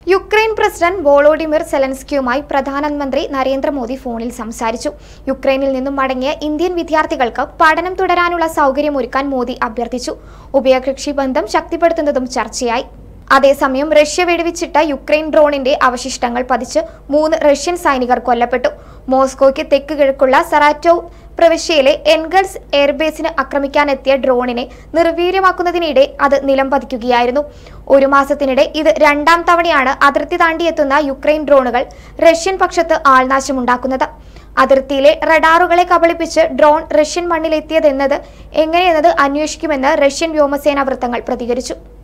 Ukraine president Volodymyr സെലൻസ്കിയുമായി പ്രധാനമന്ത്രി നരേന്ദ്രമോദി ഫോണിൽ സംസാരിച്ചു യുക്രൈനിൽ നിന്നും മടങ്ങിയ ഇന്ത്യൻ വിദ്യാർത്ഥികൾക്ക് പഠനം തുടരാനുള്ള സൗകര്യമൊരുക്കാൻ മോദി അഭ്യർത്ഥിച്ചു ഉഭയകക്ഷി ബന്ധം ശക്തിപ്പെടുത്തുന്നതും ചർച്ചയായി അതേസമയം റഷ്യ വെടിവെച്ചിട്ട യുക്രൈൻ ഡ്രോണിന്റെ അവശിഷ്ടങ്ങൾ പതിച്ച് മൂന്ന് റഷ്യൻ സൈനികർ കൊല്ലപ്പെട്ടു മോസ്കോയ്ക്ക് തെക്ക് കിഴക്കുള്ള സറാറ്റോവ് പ്രവിശ്യയിലെ എൻഗൾസ് എയർബേസിന് ആക്രമിക്കാനെത്തിയ ഡ്രോണിനെ നിർവീര്യമാക്കുന്നതിനിടെ അത് നിലം പതിക്കുകയായിരുന്നു ഒരു മാസത്തിനിടെ ഇത് രണ്ടാം തവണയാണ് അതിർത്തി താണ്ടിയെത്തുന്ന യുക്രൈൻ ഡ്രോണുകൾ റഷ്യൻ പക്ഷത്ത് ആൾനാശമുണ്ടാക്കുന്നത് അതിർത്തിയിലെ റഡാറുകളെ കബളിപ്പിച്ച് ഡ്രോൺ റഷ്യൻ മണ്ണിലെത്തിയതെന്നത് എങ്ങനെയെന്നത് അന്വേഷിക്കുമെന്ന് റഷ്യൻ വ്യോമസേനാ വൃത്തങ്ങൾ പ്രതികരിച്ചു